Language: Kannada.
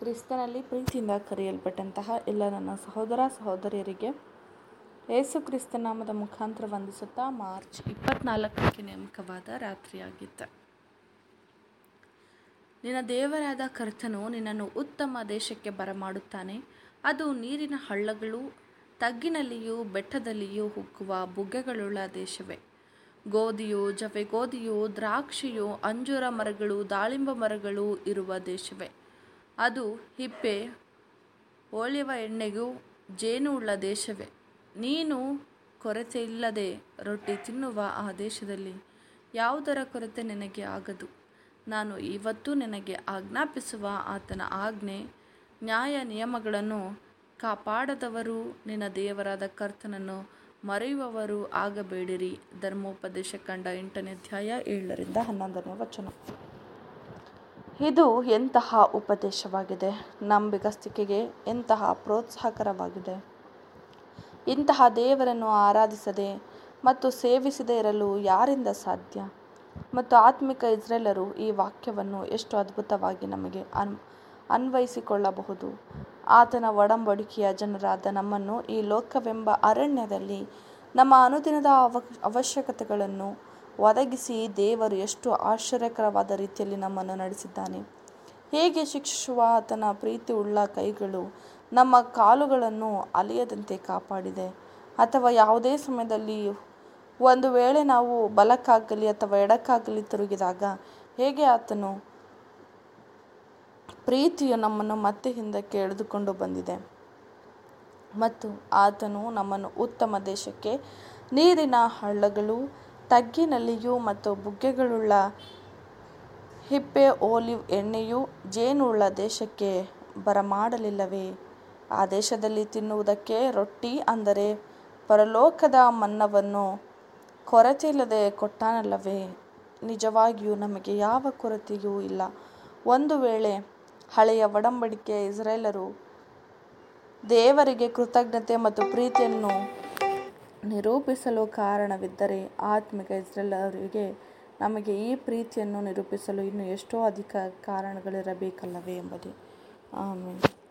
ಕ್ರಿಸ್ತನಲ್ಲಿ ಪ್ರೀತಿಯಿಂದ ಕರೆಯಲ್ಪಟ್ಟಂತಹ ಎಲ್ಲ ನನ್ನ ಸಹೋದರ ಸಹೋದರಿಯರಿಗೆ ಯೇಸು ಕ್ರಿಸ್ತ ನಾಮದ ಮುಖಾಂತರ ವಂದಿಸುತ್ತಾ ಮಾರ್ಚ್ ಇಪ್ಪತ್ನಾಲ್ಕಕ್ಕೆ ನೇಮಕವಾದ ರಾತ್ರಿಯಾಗಿತ್ತು ನಿನ್ನ ದೇವರಾದ ಕರ್ತನು ನಿನ್ನನ್ನು ಉತ್ತಮ ದೇಶಕ್ಕೆ ಬರಮಾಡುತ್ತಾನೆ ಅದು ನೀರಿನ ಹಳ್ಳಗಳು ತಗ್ಗಿನಲ್ಲಿಯೂ ಬೆಟ್ಟದಲ್ಲಿಯೂ ಹುಕ್ಕುವ ಬುಗ್ಗೆಗಳುಳ್ಳ ದೇಶವೇ ಗೋಧಿಯು ಜವೆಗೋಧಿಯು ದ್ರಾಕ್ಷಿಯು ಅಂಜೂರ ಮರಗಳು ದಾಳಿಂಬ ಮರಗಳು ಇರುವ ದೇಶವೇ ಅದು ಹಿಪ್ಪೆ ಒಲಿವ ಎಣ್ಣೆಗೂ ಜೇನು ಉಳ್ಳ ದೇಶವೇ ನೀನು ಕೊರತೆಯಿಲ್ಲದೆ ರೊಟ್ಟಿ ತಿನ್ನುವ ಆ ದೇಶದಲ್ಲಿ ಯಾವುದರ ಕೊರತೆ ನಿನಗೆ ಆಗದು ನಾನು ಇವತ್ತು ನಿನಗೆ ಆಜ್ಞಾಪಿಸುವ ಆತನ ಆಜ್ಞೆ ನ್ಯಾಯ ನಿಯಮಗಳನ್ನು ಕಾಪಾಡದವರು ನಿನ್ನ ದೇವರಾದ ಕರ್ತನನ್ನು ಮರೆಯುವವರು ಆಗಬೇಡಿರಿ ಧರ್ಮೋಪದೇಶ ಕಂಡ ಎಂಟನೇ ಅಧ್ಯಾಯ ಏಳರಿಂದ ಹನ್ನೊಂದನೇ ವಚನ ಇದು ಎಂತಹ ಉಪದೇಶವಾಗಿದೆ ನಂಬಿಗಸ್ತಿಕೆಗೆ ಎಂತಹ ಪ್ರೋತ್ಸಾಹಕರವಾಗಿದೆ ಇಂತಹ ದೇವರನ್ನು ಆರಾಧಿಸದೆ ಮತ್ತು ಸೇವಿಸದೇ ಇರಲು ಯಾರಿಂದ ಸಾಧ್ಯ ಮತ್ತು ಆತ್ಮಿಕ ಇಸ್ರೇಲರು ಈ ವಾಕ್ಯವನ್ನು ಎಷ್ಟು ಅದ್ಭುತವಾಗಿ ನಮಗೆ ಅನ್ ಅನ್ವಯಿಸಿಕೊಳ್ಳಬಹುದು ಆತನ ಒಡಂಬಡಿಕೆಯ ಜನರಾದ ನಮ್ಮನ್ನು ಈ ಲೋಕವೆಂಬ ಅರಣ್ಯದಲ್ಲಿ ನಮ್ಮ ಅನುದಿನದ ಅವ ಅವಶ್ಯಕತೆಗಳನ್ನು ಒದಗಿಸಿ ದೇವರು ಎಷ್ಟು ಆಶ್ಚರ್ಯಕರವಾದ ರೀತಿಯಲ್ಲಿ ನಮ್ಮನ್ನು ನಡೆಸಿದ್ದಾನೆ ಹೇಗೆ ಶಿಕ್ಷಿಸುವ ಆತನ ಪ್ರೀತಿ ಉಳ್ಳ ಕೈಗಳು ನಮ್ಮ ಕಾಲುಗಳನ್ನು ಅಲಿಯದಂತೆ ಕಾಪಾಡಿದೆ ಅಥವಾ ಯಾವುದೇ ಸಮಯದಲ್ಲಿ ಒಂದು ವೇಳೆ ನಾವು ಬಲಕ್ಕಾಗಲಿ ಅಥವಾ ಎಡಕ್ಕಾಗಲಿ ತಿರುಗಿದಾಗ ಹೇಗೆ ಆತನು ಪ್ರೀತಿಯು ನಮ್ಮನ್ನು ಮತ್ತೆ ಹಿಂದಕ್ಕೆ ಎಳೆದುಕೊಂಡು ಬಂದಿದೆ ಮತ್ತು ಆತನು ನಮ್ಮನ್ನು ಉತ್ತಮ ದೇಶಕ್ಕೆ ನೀರಿನ ಹಳ್ಳಗಳು ತಗ್ಗಿನಲ್ಲಿಯೂ ಮತ್ತು ಬುಗ್ಗೆಗಳುಳ್ಳ ಹಿಪ್ಪೆ ಓಲಿವ್ ಎಣ್ಣೆಯು ಜೇನುಳ್ಳ ದೇಶಕ್ಕೆ ಬರಮಾಡಲಿಲ್ಲವೇ ಆ ದೇಶದಲ್ಲಿ ತಿನ್ನುವುದಕ್ಕೆ ರೊಟ್ಟಿ ಅಂದರೆ ಪರಲೋಕದ ಮನ್ನವನ್ನು ಕೊರತೆಯಿಲ್ಲದೆ ಕೊಟ್ಟಾನಲ್ಲವೇ ನಿಜವಾಗಿಯೂ ನಮಗೆ ಯಾವ ಕೊರತೆಯೂ ಇಲ್ಲ ಒಂದು ವೇಳೆ ಹಳೆಯ ಒಡಂಬಡಿಕೆಯ ಇಸ್ರೇಲರು ದೇವರಿಗೆ ಕೃತಜ್ಞತೆ ಮತ್ತು ಪ್ರೀತಿಯನ್ನು ನಿರೂಪಿಸಲು ಕಾರಣವಿದ್ದರೆ ಆತ್ಮಿಕ ಇಸ್ರೇಲರಿಗೆ ನಮಗೆ ಈ ಪ್ರೀತಿಯನ್ನು ನಿರೂಪಿಸಲು ಇನ್ನೂ ಎಷ್ಟೋ ಅಧಿಕ ಕಾರಣಗಳಿರಬೇಕಲ್ಲವೇ ಎಂಬುದೇ ಆಮೇಲೆ